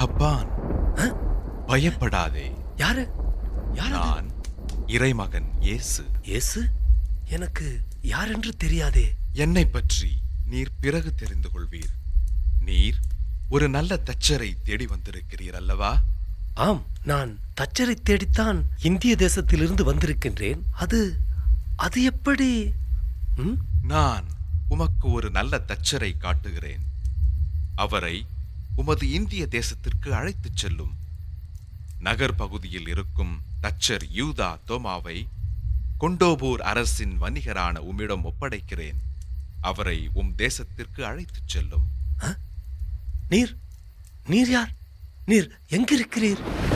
ஹப்பான் ஆ? பயப்படாதே யாரு யார் அது? நான் இறைமகன் இயேசு இயேசு எனக்கு யார் என்று தெரியாதே என்னை பற்றி நீர் பிறகு தெரிந்து கொள்வீர் நீர் ஒரு நல்ல தச்சரை தேடி வந்திருக்கிறீர் அல்லவா ஆம் நான் தச்சரை தேடித்தான் இந்திய தேசத்திலிருந்து வந்திருக்கின்றேன் அது அது எப்படி ம்? நான் உமக்கு ஒரு நல்ல தச்சரை காட்டுகிறேன் அவரை உமது இந்திய தேசத்திற்கு அழைத்துச் செல்லும் நகர் பகுதியில் இருக்கும் தச்சர் யூதா தோமாவை கொண்டோபூர் அரசின் வணிகரான உம்மிடம் ஒப்படைக்கிறேன் அவரை உம் தேசத்திற்கு அழைத்துச் செல்லும் நீர் நீர் யார் நீர் எங்கிருக்கிறீர்